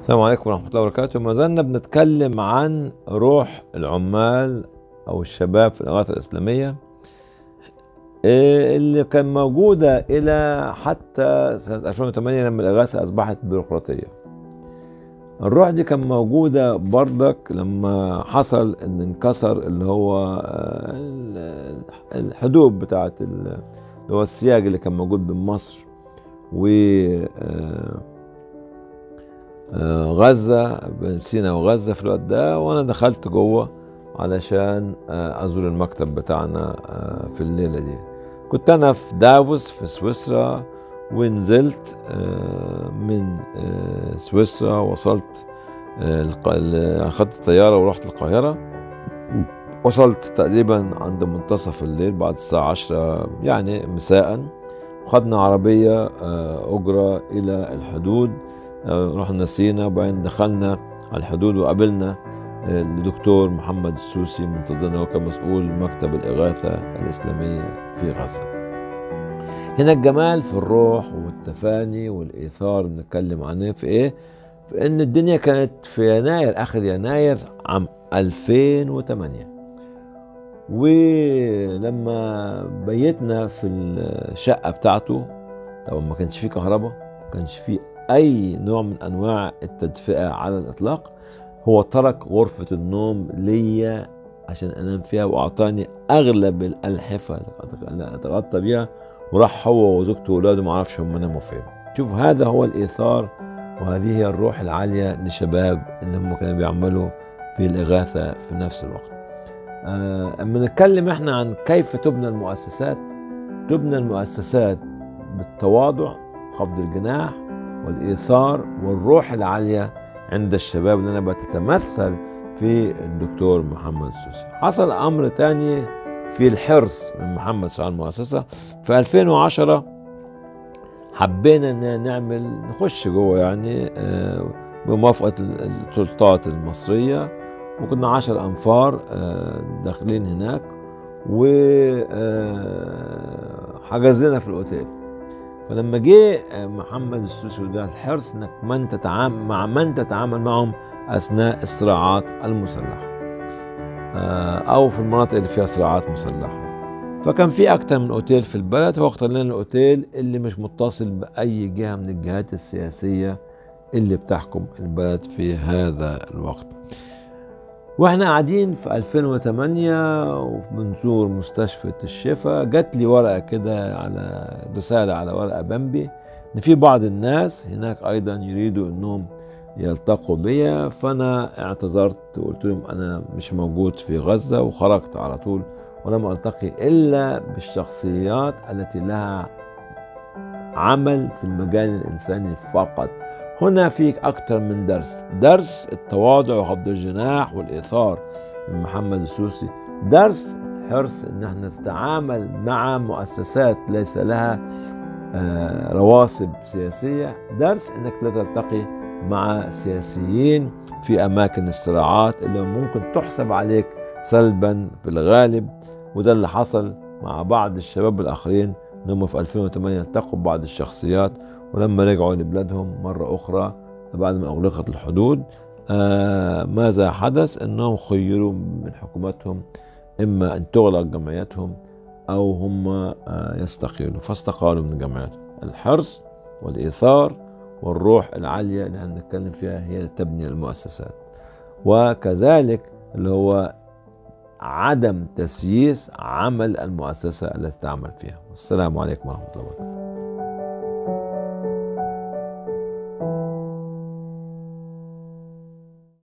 السلام عليكم ورحمة الله وبركاته ما زلنا بنتكلم عن روح العمال أو الشباب في الإغاثة الإسلامية إيه اللي كان موجودة إلى حتى سنة 2008 لما الإغاثة أصبحت بيروقراطية الروح دي كان موجودة بردك لما حصل إن انكسر اللي هو آه، ال- الحدود بتاعت ال- اللي هو السياج اللي كان موجود بين مصر و آه، آه، غزة بين سينا وغزة في الوقت ده وأنا دخلت جوه علشان آه، أزور المكتب بتاعنا آه، في الليلة دي كنت أنا في دافوس في سويسرا ونزلت آه، من آه، سويسرا وصلت آه، الق- ال- أخدت الطيارة ورحت القاهرة وصلت تقريبا عند منتصف الليل بعد الساعة عشرة يعني مساء وخدنا عربية آه، أجرة إلى الحدود آه، رحنا سينا وبعدين دخلنا على الحدود وقابلنا آه، الدكتور محمد السوسي منتظرنا هو كمسؤول مكتب الإغاثة الإسلامية في غزة هنا الجمال في الروح والتفاني والإيثار بنتكلم عنه في إيه؟ في إن الدنيا كانت في يناير آخر يناير عام 2008 ولما بيتنا في الشقة بتاعته طبعا ما كانش فيه كهرباء ما كانش فيه أي نوع من أنواع التدفئة على الإطلاق هو ترك غرفة النوم ليا عشان أنام فيها وأعطاني أغلب الألحفة اللي أتغطى بيها وراح هو وزوجته وأولاده ما أعرفش هم ناموا فين شوف هذا هو الإيثار وهذه هي الروح العالية للشباب اللي هم كانوا بيعملوا في الإغاثة في نفس الوقت آه، أما نتكلم إحنا عن كيف تبنى المؤسسات تبنى المؤسسات بالتواضع خفض الجناح والإيثار والروح العالية عند الشباب اللي أنا بتتمثل في الدكتور محمد السوسي حصل أمر تاني في الحرص من محمد سعد المؤسسة في 2010 حبينا ان نعمل نخش جوه يعني آه، بموافقة السلطات المصرية وكنا عشر أنفار آه، داخلين هناك وحجز لنا في الأوتيل فلما جه آه، محمد السوسي وده الحرص انك من تتعامل مع من تتعامل معهم اثناء الصراعات المسلحه آه، او في المناطق اللي فيها صراعات مسلحه فكان في اكتر من اوتيل في البلد هو اختار لنا الاوتيل اللي مش متصل باي جهه من الجهات السياسيه اللي بتحكم البلد في هذا الوقت واحنا قاعدين في 2008 وبنزور مستشفى الشفا جات لي ورقه كده على رساله على ورقه بامبي ان في بعض الناس هناك ايضا يريدوا انهم يلتقوا بيا فانا اعتذرت وقلت لهم انا مش موجود في غزه وخرجت على طول ولم التقي الا بالشخصيات التي لها عمل في المجال الانساني فقط هنا فيك أكثر من درس درس التواضع وخفض الجناح والإيثار من محمد السوسي درس حرص ان احنا نتعامل مع مؤسسات ليس لها آه، رواسب سياسية درس انك لا تلتقي مع سياسيين في اماكن الصراعات اللي ممكن تحسب عليك سلبا في الغالب وده اللي حصل مع بعض الشباب الاخرين انهم في 2008 التقوا ببعض الشخصيات ولما رجعوا لبلادهم مرة أخرى بعد ما أغلقت الحدود آه ماذا حدث أنهم خيروا من حكومتهم إما أن تغلق جمعياتهم أو هم آه يستقيلوا فاستقالوا من جمعياتهم الحرص والإيثار والروح العالية اللي هنتكلم فيها هي اللي تبني المؤسسات وكذلك اللي هو عدم تسييس عمل المؤسسة التي تعمل فيها والسلام عليكم ورحمة الله وبركاته